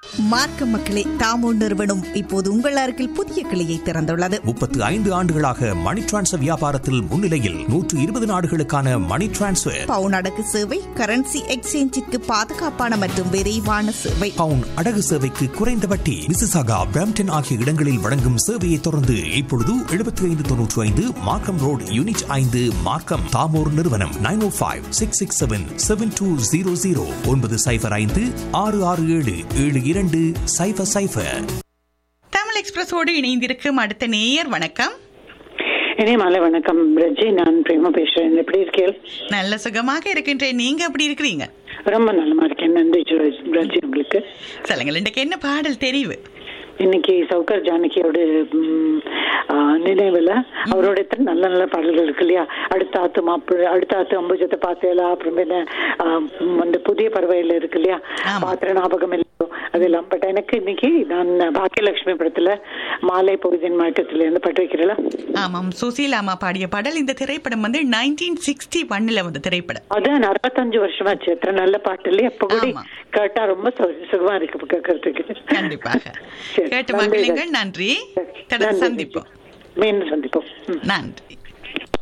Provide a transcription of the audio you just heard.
மார்க்க மக்களே தாமோ நிறுவனம் இப்போது உங்கள் அருகில் புதிய கிளையை திறந்துள்ளது முப்பத்து ஐந்து ஆண்டுகளாக மணி டிரான்ஸ்ஃபர் வியாபாரத்தில் முன்னிலையில் நூற்று இருபது நாடுகளுக்கான மணி டிரான்ஸ்ஃபர் பவுன் அடகு சேவை கரன்சி எக்ஸ்சேஞ்சிற்கு பாதுகாப்பான மற்றும் விரைவான சேவை பவுன் அடகு சேவைக்கு குறைந்த வட்டி மிசிசாகா பிராம்டன் ஆகிய இடங்களில் வழங்கும் சேவையை தொடர்ந்து இப்பொழுது எழுபத்தி ஐந்து தொன்னூற்றி ஐந்து மார்க்கம் ரோடு யூனிட் ஐந்து மார்க்கம் தாமோர் நிறுவனம் nine O five six six seven seven two zero zero ஒன்பது சைஃபர் ஐந்து ஆறு ஆறு ஏழு ஏழு இரண்டு சைஃபர் சைஃபர் தமிழ் எக்ஸ்பிரஸோடு இணைந்திருக்கும் அடுத்த நேயர் வணக்கம் இனி மாலை வணக்கம் ரஜி நான் பிரேமா பேசுறேன் எப்படி இருக்கீள் நல்ல சுகமாக இருக்கின்றேன் நீங்க எப்படி இருக்கிறீங்க ரொம்ப நல்லமா இருக்கேன் நன்றி ஜோ- ரஜி உங்களுக்கு சொல்லுங்கள் இன்றைக்கு என்ன பாடல் தெரிவு இன்னைக்கு சவுகர் ஜானகியோட ம், ஆ, நினைவுல அவரோட எத்தனை நல்ல நல்ல பாடல்கள் இருக்கு இல்லையா அடுத்த ஆத்து மாப்பிள்ளை அடுத்த ஆத்து அம்புஜத்தை பார்த்தேலா அப்புறம் என்ன ஆ, ம், அந்த புதிய பறவையில இருக்கு இல்லையா ஆமா. பாத்திர ஞாபகம் இல்லையோ அதெல்லாம் பட் எனக்கு இன்னைக்கு நான் பாக்கியலட்சுமி படத்துல மாலை பொழுதின் மயக்கத்துல இருந்து பட்டு வைக்கிறேன் ஆமாம் சுசீலா அம்மா பாடிய பாடல் இந்த திரைப்படம் வந்து நைன்டீன் சிக்ஸ்டி ஒன்ல வந்த திரைப்படம் அதான் அறுபத்தஞ்சு வருஷமாச்சு எத்தனை நல்ல பாட்டு இல்லையா எப்ப கூட ஆமா. கேட்டா ரொம்ப சு- சுகமா இருக்கு கேட்கறதுக்கு கண்டிப்பாக சரி, கேட்டு நன்றி, மகிழுங்கள் நன்றி சரி, தொடர்ந்து நன்றி. சந்திப்போம் மீண்டும் சந்திப்போம் ம். நன்றி